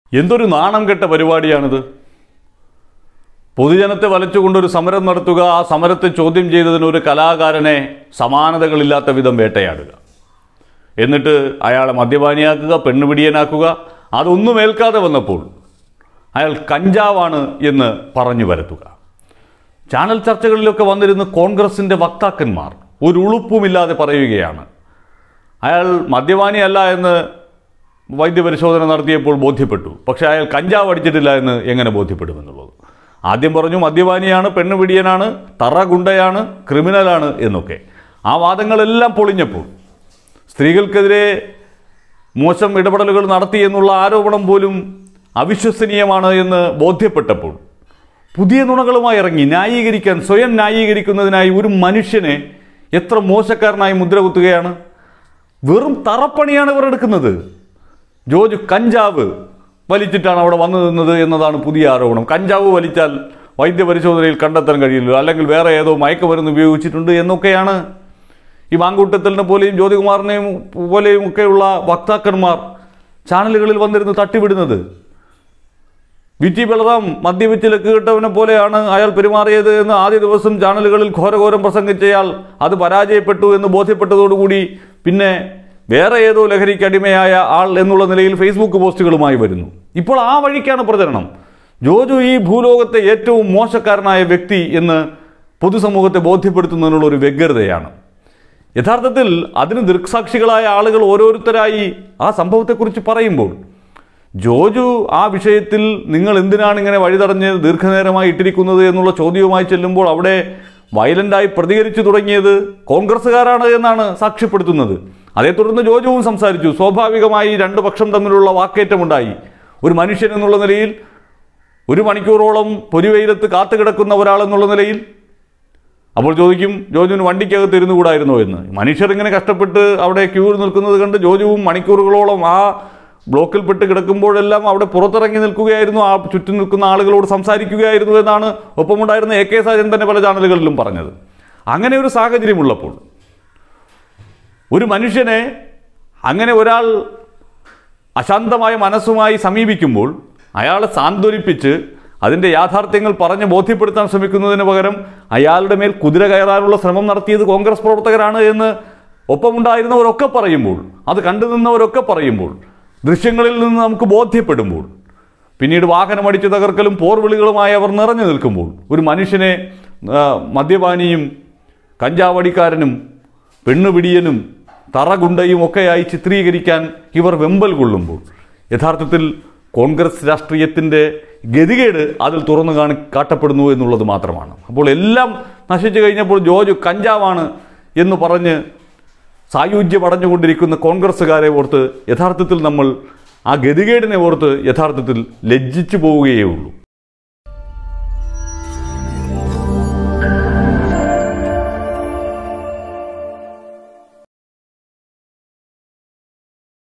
എന്തൊരു നാണം കെട്ട പരിപാടിയാണിത് പൊതുജനത്തെ വലച്ചുകൊണ്ടൊരു സമരം നടത്തുക ആ സമരത്തെ ചോദ്യം ചെയ്തതിന് ഒരു കലാകാരനെ സമാനതകളില്ലാത്ത വിധം വേട്ടയാടുക എന്നിട്ട് അയാളെ മദ്യപാനിയാക്കുക പെണ്ണുപിടിയനാക്കുക അതൊന്നും ഏൽക്കാതെ വന്നപ്പോൾ അയാൾ കഞ്ചാവാണ് എന്ന് പറഞ്ഞു വരുത്തുക ചാനൽ ചർച്ചകളിലൊക്കെ വന്നിരുന്ന കോൺഗ്രസിൻ്റെ വക്താക്കന്മാർ ഒരു ഉളുപ്പുമില്ലാതെ പറയുകയാണ് അയാൾ മദ്യപാനിയല്ല എന്ന് വൈദ്യപരിശോധന നടത്തിയപ്പോൾ ബോധ്യപ്പെട്ടു പക്ഷേ അയാൾ കഞ്ചാവ് അടിച്ചിട്ടില്ല എന്ന് എങ്ങനെ ബോധ്യപ്പെടുമെന്നുള്ളത് ആദ്യം പറഞ്ഞു മദ്യപാനിയാണ് പെണ്ണുപിടിയനാണ് തറ ഗുണ്ടയാണ് ക്രിമിനലാണ് എന്നൊക്കെ ആ വാദങ്ങളെല്ലാം പൊളിഞ്ഞപ്പോൾ സ്ത്രീകൾക്കെതിരെ മോശം ഇടപെടലുകൾ നടത്തി എന്നുള്ള ആരോപണം പോലും അവിശ്വസനീയമാണ് എന്ന് ബോധ്യപ്പെട്ടപ്പോൾ പുതിയ നുണകളുമായി ഇറങ്ങി ന്യായീകരിക്കാൻ സ്വയം ന്യായീകരിക്കുന്നതിനായി ഒരു മനുഷ്യനെ എത്ര മോശക്കാരനായി മുദ്ര കുത്തുകയാണ് വെറും തറപ്പണിയാണ് ഇവർ എടുക്കുന്നത് ജോർജ് കഞ്ചാവ് വലിച്ചിട്ടാണ് അവിടെ വന്നു നിന്നത് എന്നതാണ് പുതിയ ആരോപണം കഞ്ചാവ് വലിച്ചാൽ വൈദ്യപരിശോധനയിൽ കണ്ടെത്താൻ കഴിയില്ല അല്ലെങ്കിൽ വേറെ ഏതോ മയക്കുമരുന്ന് ഉപയോഗിച്ചിട്ടുണ്ട് എന്നൊക്കെയാണ് ഈ മാങ്കൂട്ടത്തലിനെ പോലെയും ജ്യോതികുമാറിനെയും പോലെയും ഒക്കെയുള്ള വക്താക്കന്മാർ ചാനലുകളിൽ വന്നിരുന്ന് തട്ടിവിടുന്നത് വി ടി ബലറാം മദ്യപിച്ച് ലക്ക് കിട്ടവനെ പോലെയാണ് അയാൾ പെരുമാറിയത് എന്ന് ആദ്യ ദിവസം ചാനലുകളിൽ ഘോരഘോരം പ്രസംഗിച്ചയാൾ അത് പരാജയപ്പെട്ടു എന്ന് ബോധ്യപ്പെട്ടതോടുകൂടി പിന്നെ വേറെ ഏതോ ലഹരിക്ക് അടിമയായ ആൾ എന്നുള്ള നിലയിൽ ഫേസ്ബുക്ക് പോസ്റ്റുകളുമായി വരുന്നു ഇപ്പോൾ ആ വഴിക്കാണ് പ്രചരണം ജോജു ഈ ഭൂലോകത്തെ ഏറ്റവും മോശക്കാരനായ വ്യക്തി എന്ന് പൊതുസമൂഹത്തെ ബോധ്യപ്പെടുത്തുന്നതിനുള്ള ഒരു വ്യഗ്രതയാണ് യഥാർത്ഥത്തിൽ അതിന് ദൃക്സാക്ഷികളായ ആളുകൾ ഓരോരുത്തരായി ആ സംഭവത്തെക്കുറിച്ച് പറയുമ്പോൾ ജോജു ആ വിഷയത്തിൽ നിങ്ങൾ എന്തിനാണ് ഇങ്ങനെ വഴിതടഞ്ഞ് ദീർഘനേരമായി ഇട്ടിരിക്കുന്നത് എന്നുള്ള ചോദ്യവുമായി ചെല്ലുമ്പോൾ അവിടെ വയലൻ്റായി പ്രതികരിച്ചു തുടങ്ങിയത് കോൺഗ്രസ്സുകാരാണ് എന്നാണ് സാക്ഷ്യപ്പെടുത്തുന്നത് അതേ തുടർന്ന് ജോജുവും സംസാരിച്ചു സ്വാഭാവികമായി രണ്ട് പക്ഷം തമ്മിലുള്ള വാക്കേറ്റമുണ്ടായി ഒരു മനുഷ്യൻ എന്നുള്ള നിലയിൽ ഒരു മണിക്കൂറോളം പൊരിവെയിലത്ത് കാത്തുകിടക്കുന്ന ഒരാളെന്നുള്ള നിലയിൽ അപ്പോൾ ചോദിക്കും ജോജുവിന് വണ്ടിക്കകത്ത് ഇരുന്നു കൂടായിരുന്നോ എന്ന് മനുഷ്യർ ഇങ്ങനെ കഷ്ടപ്പെട്ട് അവിടെ ക്യൂ നിൽക്കുന്നത് കണ്ട് ജോജുവും മണിക്കൂറുകളോളം ആ ബ്ലോക്കിൽ പെട്ട് കിടക്കുമ്പോഴെല്ലാം അവിടെ പുറത്തിറങ്ങി നിൽക്കുകയായിരുന്നു ആ ചുറ്റും നിൽക്കുന്ന ആളുകളോട് സംസാരിക്കുകയായിരുന്നു എന്നാണ് ഒപ്പമുണ്ടായിരുന്ന എ കെ സാജൻ തന്നെ പല ചാനലുകളിലും പറഞ്ഞത് അങ്ങനെ ഒരു സാഹചര്യമുള്ളപ്പോൾ ഒരു മനുഷ്യനെ അങ്ങനെ ഒരാൾ അശാന്തമായ മനസ്സുമായി സമീപിക്കുമ്പോൾ അയാളെ സാന്ത്വനിപ്പിച്ച് അതിൻ്റെ യാഥാർത്ഥ്യങ്ങൾ പറഞ്ഞ് ബോധ്യപ്പെടുത്താൻ ശ്രമിക്കുന്നതിന് പകരം അയാളുടെ മേൽ കുതിര കയറാനുള്ള ശ്രമം നടത്തിയത് കോൺഗ്രസ് പ്രവർത്തകരാണ് എന്ന് ഒപ്പമുണ്ടായിരുന്നവരൊക്കെ പറയുമ്പോൾ അത് കണ്ടു നിന്നവരൊക്കെ പറയുമ്പോൾ ദൃശ്യങ്ങളിൽ നിന്ന് നമുക്ക് ബോധ്യപ്പെടുമ്പോൾ പിന്നീട് വാഹനമടിച്ച് തകർക്കലും പോർവിളികളുമായി അവർ നിറഞ്ഞു നിൽക്കുമ്പോൾ ഒരു മനുഷ്യനെ ആ, മദ്യപാനിയും കഞ്ചാവടിക്കാരനും പെണ്ണുപിടിയനും തറഗുണ്ടയും ഒക്കെയായി ചിത്രീകരിക്കാൻ ഇവർ വെമ്പൽ കൊള്ളുമ്പോൾ യഥാർത്ഥത്തിൽ കോൺഗ്രസ് രാഷ്ട്രീയത്തിൻ്റെ ഗതികേട് അതിൽ തുറന്നു കാണി കാട്ടപ്പെടുന്നു എന്നുള്ളത് മാത്രമാണ് അപ്പോൾ എല്ലാം നശിച്ചു കഴിഞ്ഞപ്പോൾ ജോജു കഞ്ചാവാണ് എന്ന് പറഞ്ഞ് സായുജ്യം അടഞ്ഞുകൊണ്ടിരിക്കുന്ന കോൺഗ്രസ്സുകാരെ ഓർത്ത് യഥാർത്ഥത്തിൽ നമ്മൾ ആ ഗതികേടിനെ ഓർത്ത് യഥാർത്ഥത്തിൽ ലജ്ജിച്ചു പോവുകയേ ഉള്ളൂ